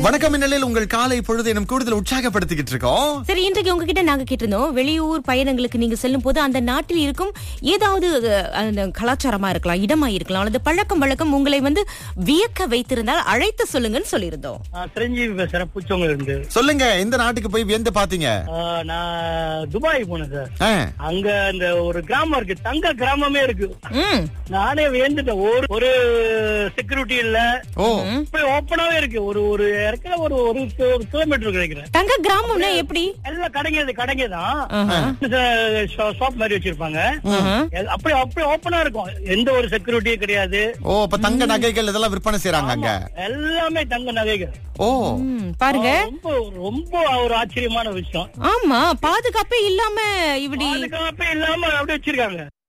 வணக்கம் இந்நிலையில் உங்கள் காலை பொழுது எனும் கூடுதல் உற்சாகப்படுத்திக்கிட்டு இருக்கோம் சரி இன்றைக்கு உங்ககிட்ட நாங்க கேட்டிருந்தோம் வெளியூர் பயணங்களுக்கு நீங்க செல்லும் போது அந்த நாட்டில் இருக்கும் ஏதாவது அஹ், அந்த கலாச்சாரமா இருக்கலாம் இடமா இருக்கலாம் அல்லது பழக்கம் வழக்கம் உங்களை வந்து வியக்க வைத்திருந்தால் அழைத்து சொல்லுங்கன்னு சொல்லியிருந்தோம் நான் சிரஞ்சீவி பேசுறேன் பூச்சவங்க இருந்து சொல்லுங்க எந்த நாட்டுக்கு போய் வியந்து பாத்தீங்க ஆஹ் நான் துபாய் போனேன் சார் ஆ, அங்க அந்த ஒரு கிராமம் இருக்கு தங்க கிராமமே இருக்கு ம் நானே வியந்துட்டேன் ஒரு ஒரு செக்யூரிட்டி இல்ல ஓ போய் ஓப்பனாவே இருக்கு ஒரு ஒரு இடத்துல ஒரு ஒரு கி- ஒரு கிலோமீட்டர் கிடைக்கிறேன் தங்க கிராமம்னா எப்படி எல்லாம் கடைங்க கடைங்க தான் ஆஹா. ஷாப் மாதிரி வச்சிருப்பாங்க ஆஹா. எல்- அப்படியே அப்படியே ஓப்பனா இருக்கும் எந்த ஒரு செக்யூரிட்டியும் கிடையாது ஓ அப்ப தங்க நகைகள் இதெல்லாம் விற்பனை செய்றாங்க அங்க எல்லாமே தங்க நகைகள் ஓ ம், பாருங்க ரொம்ப ரொம்ப ஒரு ஆச்சரியமான விஷயம் ஆமா பாதுகாப்பே இல்லாம இப்படி பாதுகாப்பே இல்லாம அப்படியே வச்சிருக்காங்க